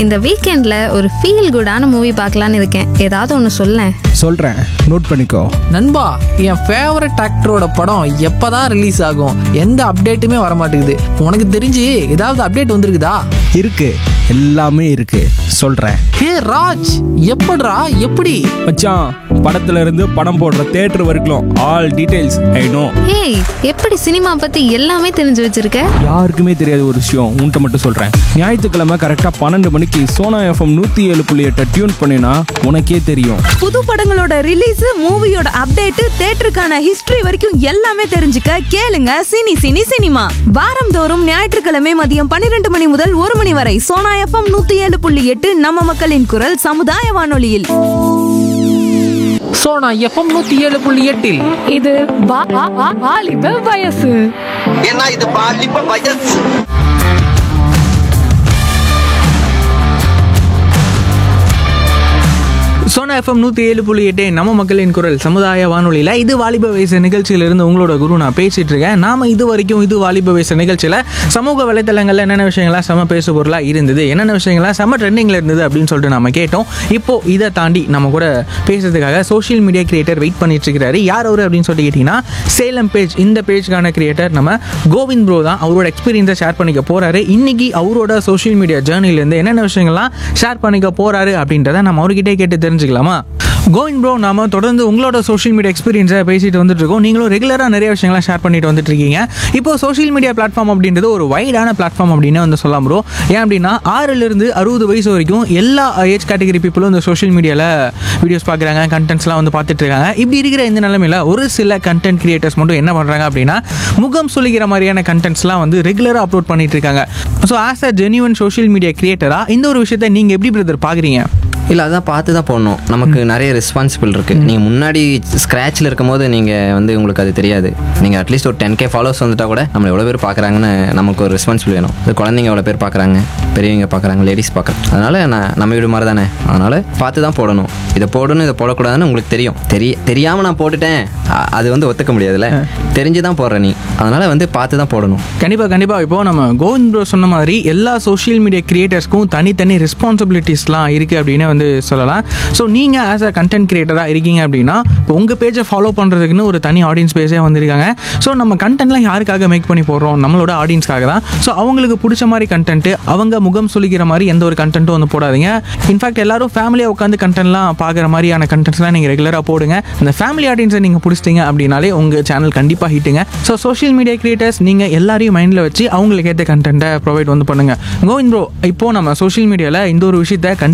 இந்த வீக்கெண்டில் ஒரு ஃபீல் குடான மூவி பார்க்கலான்னு இருக்கேன் ஏதாவது ஒன்று சொல்லேன் சொல்கிறேன் நோட் பண்ணிக்கோ நண்பா என் ஃபேவரட் ஆக்டரோட படம் எப்பதான் ரிலீஸ் ஆகும் எந்த அப்டேட்டுமே வர மாட்டேங்குது உனக்கு தெரிஞ்சு ஏதாவது அப்டேட் வந்திருக்குதா இருக்கு எல்லாமே இருக்கு சொல்கிறேன் ஹே ராஜ் எப்படிடா எப்படி மச்சான் படத்துல இருந்து படம் போடுற தேட்டர் வரைக்கும் ஆல் டீடைல்ஸ் ஐ நோ ஏய் எப்படி சினிமா பற்றி எல்லாமே தெரிஞ்சு வச்சிருக்க யாருக்குமே தெரியாத ஒரு விஷயம் உன்கிட்ட மட்டும் சொல்கிறேன் ஞாயிற்றுக்கிழமை கரெக்டாக பன்னெண்டு மணிக்கு சோனா எஃப்எம் நூற்றி ஏழு புள்ளி எட்டை டியூன் பண்ணினா உனக்கே தெரியும் புது படங்களோட ரிலீஸ் மூவியோட அப்டேட் தேட்டருக்கான ஹிஸ்டரி வரைக்கும் எல்லாமே தெரிஞ்சுக்க கேளுங்க சினி சினி சினிமா வாரந்தோறும் ஞாயிற்றுக்கிழமை மதியம் பன்னிரண்டு மணி முதல் ஒரு மணி வரை சோனா எஃப்எம் நூத்தி ஏழு புள்ளி எட்டு நம்ம மக்களின் குரல் சமுதாய வானொலியில் ஸோ நான் எஃப்எம் நூற்றி ஏழு புள்ளி எட்டில் இது வா- வா- வா- வாலிப வயசு ஏன்னா இது பாலிப்ப வயசு சோனா எஃப்எம் நூற்றி ஏழு புள்ளி எட்டு நம்ம மக்களின் குரல் சமுதாய வானொலியில் இது வாலிப வயசு நிகழ்ச்சியிலிருந்து உங்களோட குரு நான் பேசிட்டு இருக்கேன் நாம இது வரைக்கும் இது வாலிப வயசு நிகழ்ச்சியில் சமூக வலைத்தளங்களில் என்னென்ன விஷயங்கள்லாம் செம பேசு பொருளாக இருந்தது என்னென்ன விஷயங்கள்லாம் செம ட்ரெண்டிங்கில் இருந்தது அப்படின்னு சொல்லிட்டு நம்ம கேட்டோம் இப்போ இதை தாண்டி நம்ம கூட பேசுறதுக்காக சோஷியல் மீடியா கிரியேட்டர் வெயிட் பண்ணிட்டு இருக்கிறாரு யார் அவர் அப்படின்னு சொல்லிட்டு கேட்டிங்கன்னா சேலம் பேஜ் இந்த பேஜ்க்கான கிரியேட்டர் நம்ம கோவிந்த் ப்ரோ தான் அவரோட எக்ஸ்பீரியன்ஸை ஷேர் பண்ணிக்க போறாரு இன்னைக்கு அவரோட சோஷியல் மீடியா ஜேர்னிலேருந்து என்னென்ன விஷயங்கள்லாம் ஷேர் பண்ணிக்க போறாரு அப்படின்றத நம்ம அவர்கிட்டே கேட்டு தெரிஞ்சுக்கலாமா கோவிந்த் ப்ரோ நாம தொடர்ந்து உங்களோட சோஷியல் மீடியா எக்ஸ்பீரியன்ஸை பேசிட்டு வந்துட்டு இருக்கோம் நீங்களும் ரெகுலராக நிறைய விஷயங்கள்லாம் ஷேர் பண்ணிட்டு வந்துட்டு இருக்கீங்க இப்போ சோஷியல் மீடியா பிளாட்ஃபார்ம் அப்படின்றது ஒரு வைடான பிளாட்ஃபார்ம் அப்படின்னு வந்து சொல்லலாம் ப்ரோ ஏன் அப்படின்னா ஆறிலிருந்து அறுபது வயசு வரைக்கும் எல்லா ஏஜ் கேட்டகரி பீப்புளும் இந்த சோஷியல் மீடியாவில் வீடியோஸ் பார்க்குறாங்க கண்டென்ட்ஸ்லாம் வந்து பார்த்துட்டு இருக்காங்க இப்படி இருக்கிற இந்த நிலமையில ஒரு சில கண்டென்ட் கிரியேட்டர்ஸ் மட்டும் என்ன பண்ணுறாங்க அப்படின்னா முகம் சொல்லிக்கிற மாதிரியான கண்டென்ட்ஸ்லாம் வந்து ரெகுலராக அப்லோட் பண்ணிட்டு இருக்காங்க so as a genuine social media கிரியேட்டராக இந்த ஒரு விஷயத்தை நீங்கள் எப்படி பிரதர் பார்க்குறீங்க இல்லை அதான் பார்த்து தான் போடணும் நமக்கு நிறைய ரெஸ்பான்சிபிள் இருக்குது நீங்கள் முன்னாடி ஸ்க்ராட்சில் இருக்கும் போது நீங்கள் வந்து உங்களுக்கு அது தெரியாது நீங்கள் அட்லீஸ்ட் ஒரு டென் கே ஃபாலோவர்ஸ் வந்துட்டால் கூட நம்மளை எவ்வளோ பேர் பார்க்குறாங்கன்னு நமக்கு ஒரு ரெஸ்பான்சிபிள் வேணும் இது குழந்தைங்க எவ்வளோ பேர் பார்க்குறாங்க பெரியவங்க பார்க்குறாங்க லேடிஸ் பார்க்குறாங்க அதனால் நான் நம்ம வீடு மாதிரி தானே அதனால் பார்த்து தான் போடணும் இதை போடணும் இதை போடக்கூடாதுன்னு உங்களுக்கு தெரியும் தெரிய தெரியாமல் நான் போட்டுட்டேன் அ- அது வந்து ஒத்துக்க முடியாதுல்ல தெரிஞ்சு தான் போடுற நீ அதனால் வந்து பார்த்து தான் போடணும் கண்டிப்பாக கண்டிப்பாக இப்போ நம்ம கோவிந்த் ப்ரோ சொன்ன மாதிரி எல்லா சோஷியல் மீடியா கிரியேட்டர்ஸ்க்கும் தனித்தனி ரெஸ்பான்சிபிலிட்டிஸ்லாம் இருக்குது அப்படின்னு வந்து சொல்லலாம் ஸோ நீங்கள் ஆஸ் அ கண்டென்ட் கிரியேட்டராக இருக்கீங்க அப்படின்னா இப்போ உங்கள் பேஜை ஃபாலோ பண்ணுறதுக்குன்னு ஒரு தனி ஆடியன்ஸ் பேஸே வந்திருக்காங்க ஸோ நம்ம கண்டென்ட்லாம் யாருக்காக மேக் பண்ணி போடுறோம் நம்மளோட ஆடியன்ஸ்க்காக தான் ஸோ அவங்களுக்கு பிடிச்ச மாதிரி கண்டென்ட் அவங்க முகம் சொல்லிக்கிற மாதிரி எந்த ஒரு கண்டென்ட்டும் வந்து போடாதீங்க இன்ஃபேக்ட் எல்லாரும் ஃபேமிலியாக உட்காந்து கண்டென்ட்லாம் பார்க்குற மாதிரியான கண்டென்ட்ஸ்லாம் நீங்கள் ரெகுலராக போடுங்க அந்த ஃபேமிலி ஆடியன்ஸை நீங்கள் பிடிச்சிட்டீங்க அப்படின்னாலே உங்கள் சேனல் கண்டிப்பாக ஹிட்டுங்க ஸோ சோஷியல் மீடியா கிரியேட்டர்ஸ் நீங்கள் எல்லாரையும் மைண்டில் வச்சு அவங்களுக்கு ஏற்ற கண்டென்ட்டை ப்ரொவைட் வந்து பண்ணுங்கள் கோவிந்த் ப்ரோ இப்போ நம்ம சோஷியல் மீடியாவில் இந்த ஒரு விஷயத்த கண்டிப்பாக